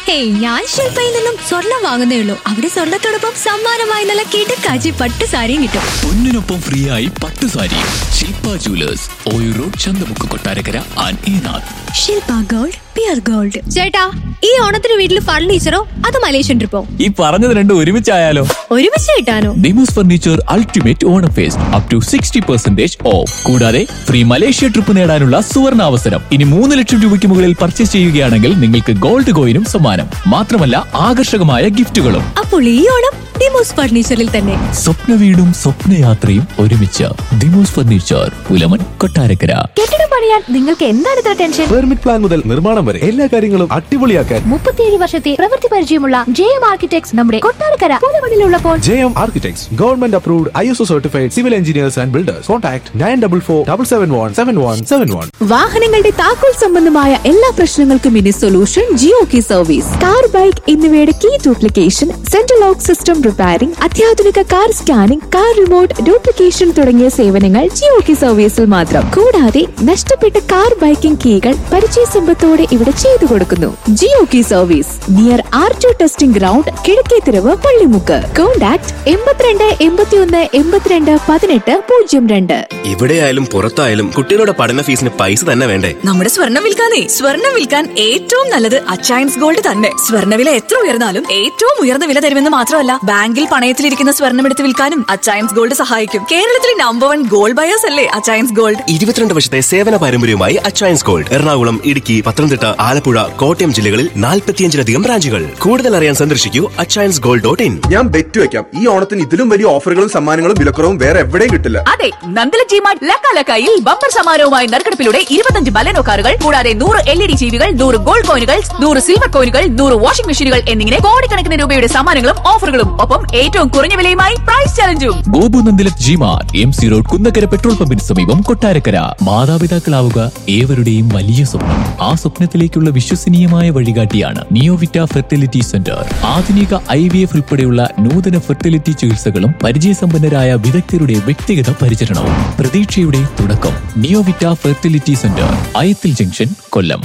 hey ഞാൻ ശില്പയിൽ നിന്നും സ്വർണം വാങ്ങുന്നേ ഉള്ളൂ അവിടെ സ്വർണത്തോടൊപ്പം സമ്മാനമായി നല്ല കിടക്കാച്ചി പട്ട് സാരിയും കിട്ടും പൊന്നിനൊപ്പം ഫ്രീ ആയി പട്ടു സാരി ശില്പ ജുവലേഴ്സ് ഓയു റോഡ് ചന്തമുക്ക് കൊട്ടാരക്കര ആൻഡ് ഈനാഥ് ശില്പ ഗോൾഡ് പിയർ ഗോൾഡ് ചേട്ടാ ഈ ഓണത്തിന് വീട്ടിൽ ഫർണിച്ചറോ അത് മലേഷ്യൻ ട്രിപ്പോ ഈ പറഞ്ഞത് രണ്ടും ഒരുമിച്ചായാലോ ഒരുമിച്ച് കിട്ടാനോ ഡിമോസ് furniture ultimate Onam fest up to sixty percentage off കൂടാതെ ഫ്രീ മലേഷ്യ ട്രിപ്പ് നേടാനുള്ള സുവർണ അവസരം ഇനി മൂന്ന് ലക്ഷം രൂപയ്ക്ക് മുകളിൽ പർച്ചേസ് ചെയ്യുകയാണെങ്കിൽ നിങ്ങൾക്ക് ഗോൾഡ് കോയിനും സമ്മാനം മാത്രമല്ല ആകർഷകമായ ഗിഫ്റ്റുകളും അപ്പോൾ ഈ ഓണം ഡിമോസ് ഫർണിച്ചറിൽ തന്നെ സ്വപ്ന വീടും സ്വപ്നയാത്രയും ഒരുമിച്ച് ദിമോസ് ഫർണിച്ചർ പുലമൻ കൊട്ടാരക്കര കെട്ടിടം പണിയാൻ നിങ്ങൾക്ക് എന്താണ് ഇത്ര ടെൻഷൻ പെർമിറ്റ് പ്ലാൻ മുതൽ നിർമ്മാണം വരെ എല്ലാ കാര്യങ്ങളും അടിപൊളിയാക്കാൻ മുപ്പത്തിയേഴ് വർഷത്തെ പ്രവൃത്തി പരിചയമുള്ള ജെ എം ആർക്കിടെക്ട്സ് നമ്മുടെ കൊട്ടാരക്കര പുതുമണിലുള്ളപ്പോൾ J M architects government approved I S O certified civil engineers and builders contact nine double four double seven one seven one seven one വാഹനങ്ങളുടെ താക്കോൽ സംബന്ധമായ എല്ലാ പ്രശ്നങ്ങൾക്കും ഇനി solution Geo key service car bike എന്നിവയുടെ key duplication central lock system repairing അത്യാധുനിക car scanning car remote duplication തുടങ്ങിയ സേവനങ്ങൾ ജിയോ കി സർവീസിൽ മാത്രം കൂടാതെ നഷ്ടപ്പെട്ട കാർ ബൈക്കിംഗ് കീകൾ പരിചയ സമ്പത്തോടെ ഇവിടെ ചെയ്തു കൊടുക്കുന്നു Geo key service near R T testing ground കിഴക്കേത്തിരവ് പള്ളിമുക്ക് കോൺടാക്ട് എൺപത്തിരണ്ട് എൺപത്തിയൊന്ന് എൺപത്തിരണ്ട് പതിനെട്ട് പൂജ്യം രണ്ട് ഇവിടെയായാലും പുറത്തായാലും കുട്ടികളുടെ പഠന ഫീസിന് പൈസ തന്നെ വേണ്ടേ നമ്മുടെ സ്വർണം വിൽക്കാനേ സ്വർണം വിൽക്കാൻ ഏറ്റവും നല്ലത് അച്ചയൻസ് ഗോൾഡ് തന്നെ സ്വർണ്ണവില എത്ര ഉയർന്നാലും ഏറ്റവും ഉയർന്ന വില തരുമെന്ന് മാത്രമല്ല ബാങ്കിൽ പണയത്തിലിരിക്കുന്ന സ്വർണം എടുത്ത് വിൽക്കാനും അച്ചയൻസ് ഗോൾഡ് സഹായിക്കും കേരളത്തിലെ നമ്പർ വൺ ഗോൾഡ് ബയേഴ്സ് അല്ലേ അച്ചയൻസ് ഗോൾഡ് ഇരുപത്തിരണ്ട് വർഷത്തെ സേവന പാരമ്പര്യവുമായി അച്ചയൻസ് ഗോൾഡ് എറണാകുളം ഇടുക്കി പത്തനംതിട്ട ആലപ്പുഴ കോട്ടയം ജില്ലകളിൽ നാൽപ്പത്തിയഞ്ചിലധികം ബ്രാഞ്ചുകൾ കൂടുതൽ അറിയാൻ സന്ദർശിക്കൂ അച്ചയൻസ് ഗോൾഡ് ഡോട്ട് ഇൻ ഞാൻ ബെറ്റ് വെക്കാം ഈ ഓണത്തിന് ഇതിലും വലിയ ഓഫറുകളും സമ്മാനങ്ങളും വിലക്കുറവും വേറെ എവിടെയും കിട്ടില്ല അതെ നന്ദല ജിമാർട്ട് ലക്കാലക്കായിൽ ബമ്പർ സമാരവുമായി നറുക്കെടുപ്പിലൂടെ ഇരുപത്തഞ്ച് ബലനോ കാറുകൾ കൂടാതെ നൂറ് എൽ ഇ ഡി ജീവികൾ നൂറ് ഗോൾഡ് കോയിനുകൾ നൂറ് സിൽവർ കോയിനുകൾ നൂറ് വാഷിംഗ് മെഷീനുകൾ എന്നിങ്ങനെ കോടിക്കണക്കിന് രൂപയുടെ സമ്മാനങ്ങളും ഓഫറുകളും ഒപ്പം ഏറ്റവും കുറഞ്ഞ വിലയുമായി പ്രൈസ് ചലഞ്ചും Gopu Nandilath G mart M C road Kunnakkara petrol പമ്പിന് സമീപം കൊട്ടാരക്കര മാതാപിതാക്കളാവുക ഏവരുടെയും വലിയ സ്വപ്നം ആ സ്വപ്നത്തിലേക്കുള്ള വിശ്വസനീയമായ വഴികാട്ടിയാണ് നിയോവിറ്റ ഫെർട്ടിലിറ്റി സെന്റർ ആധുനിക ഐ വി എഫ് ഉൾപ്പെടെയുള്ള നൂതന ഫെർട്ടിലിറ്റി ചികിത്സകളും പരിചയസമ്പന്നരായ വിദഗ്ധരുടെ വ്യക്തിഗത പരിചരണവും പ്രതീക്ഷയുടെ തുടക്കം നിയോവിറ്റ ഫെർട്ടിലിറ്റി സെന്റർ അയത്തിൽ junction Kollam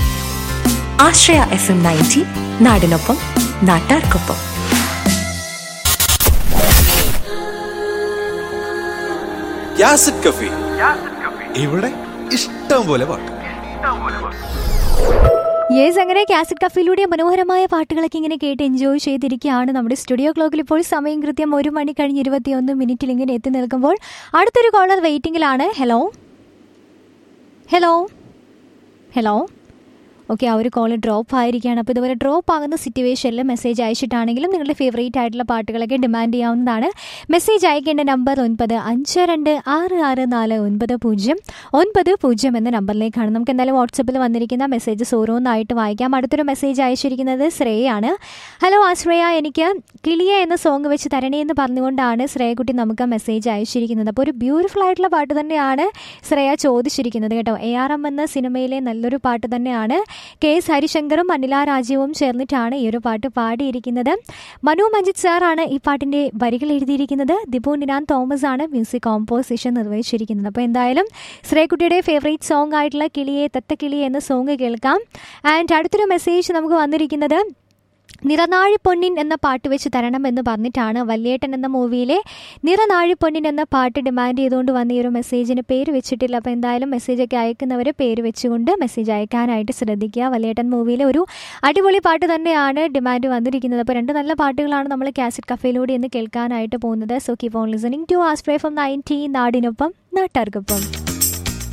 Ashraya F M ninety നാടിനൊപ്പം നാട്ടാർക്കൊപ്പം യാസിഡ് കഫി ഇവിടെ ഇഷ്ടം പോലെ പാട്ട് യേസ് അങ്ങനെ കാസറ്റ് കഫയിലൂടെ മനോഹരമായ പാട്ടുകളൊക്കെ ഇങ്ങനെ കേട്ട് എൻജോയ് ചെയ്തിരിക്കുകയാണ് നമ്മുടെ സ്റ്റുഡിയോ ക്ലോക്കിൽ ഇപ്പോൾ സമയം കൃത്യം ഒരു മണി കഴിഞ്ഞ് ഇരുപത്തിയൊന്ന് മിനിറ്റിൽ ഇങ്ങനെ എത്തി നിൽക്കുമ്പോൾ അടുത്തൊരു കോളർ വെയിറ്റിംഗിലാണ് ഹലോ ഹലോ ഹലോ ഓക്കെ ആ ഒരു കോൾ ഡ്രോപ്പ് ആയിരിക്കുകയാണ് അപ്പോൾ ഇതുപോലെ ഡ്രോപ്പ് ആകുന്ന സിറ്റുവേഷനിൽ മെസ്സേജ് അയച്ചിട്ടാണെങ്കിലും നിങ്ങളുടെ ഫേവറേറ്റ് ആയിട്ടുള്ള പാട്ടുകളൊക്കെ ഡിമാൻഡ് ചെയ്യാവുന്നതാണ് മെസ്സേജ് അയക്കേണ്ട നമ്പർ ഒൻപത് അഞ്ച് രണ്ട് ആറ് ആറ് നാല് ഒൻപത് പൂജ്യം ഒൻപത് പൂജ്യം എന്ന നമ്പറിലേക്കാണ് നമുക്ക് എന്തായാലും വാട്സപ്പിൽ വന്നിരിക്കുന്ന മെസ്സേജസ് ഓരോന്നായിട്ട് വായിക്കാം അടുത്തൊരു മെസ്സേജ് അയച്ചിരിക്കുന്നത് ശ്രേയാണ് ഹലോ ആ ശ്രേയ എനിക്ക് കിളിയ എന്ന സോങ് വെച്ച് തരണേ എന്ന് പറഞ്ഞുകൊണ്ടാണ് ശ്രേയക്കുട്ടി നമുക്ക് മെസ്സേജ് അയച്ചിരിക്കുന്നത് അപ്പോൾ ഒരു ബ്യൂട്ടിഫുൾ ആയിട്ടുള്ള പാട്ട് തന്നെയാണ് ശ്രേയ ചോദിച്ചിരിക്കുന്നത് കേട്ടോ എ ആർ എം എന്ന സിനിമയിലെ നല്ലൊരു പാട്ട് തന്നെയാണ് കെ എസ് ഹരിശങ്കറും അനില രാജീവും ചേർന്നിട്ടാണ് ഈ ഒരു പാട്ട് പാടിയിരിക്കുന്നത് മനു മഞ്ജിത് സാറാണ് ഈ പാട്ടിൻ്റെ വരികൾ എഴുതിയിരിക്കുന്നത് ദിപു നിനാൻ തോമസ് ആണ് മ്യൂസിക് കോമ്പോസിഷൻ നിർവഹിച്ചിരിക്കുന്നത് അപ്പോൾ എന്തായാലും ശ്രേയക്കുട്ടിയുടെ ഫേവറേറ്റ് സോങ് ആയിട്ടുള്ള കിളിയെ തത്തക്കിളി എന്ന സോങ് കേൾക്കാം ആൻഡ് അടുത്തൊരു മെസ്സേജ് നമുക്ക് വന്നിരിക്കുന്നത് നിറനാഴി പൊന്നിൻ എന്ന പാട്ട് വെച്ച് തരണം എന്ന് പറഞ്ഞിട്ടാണ് വല്യേട്ടൻ എന്ന മൂവിയിലെ നിറനാഴി പൊന്നിൻ എന്ന പാട്ട് ഡിമാൻഡ് ചെയ്തുകൊണ്ട് വന്ന ഈ ഒരു മെസ്സേജിന് പേര് വെച്ചിട്ടില്ല അപ്പോൾ എന്തായാലും മെസ്സേജൊക്കെ അയക്കുന്നവർ പേര് വെച്ചുകൊണ്ട് മെസ്സേജ് അയക്കാനായിട്ട് ശ്രദ്ധിക്കുക വല്യേട്ടൻ മൂവിയിലെ ഒരു അടിപൊളി പാട്ട് തന്നെയാണ് ഡിമാൻഡ് വന്നിരിക്കുന്നത് അപ്പോൾ രണ്ട് നല്ല പാട്ടുകളാണ് നമ്മൾ കാസറ്റ് കഫയിലൂടെ ഇന്ന് കേൾക്കാനായിട്ട് പോകുന്നത് so keep on listening to astray from ninety നാടിനൊപ്പം നാട്ടാർക്കൊപ്പം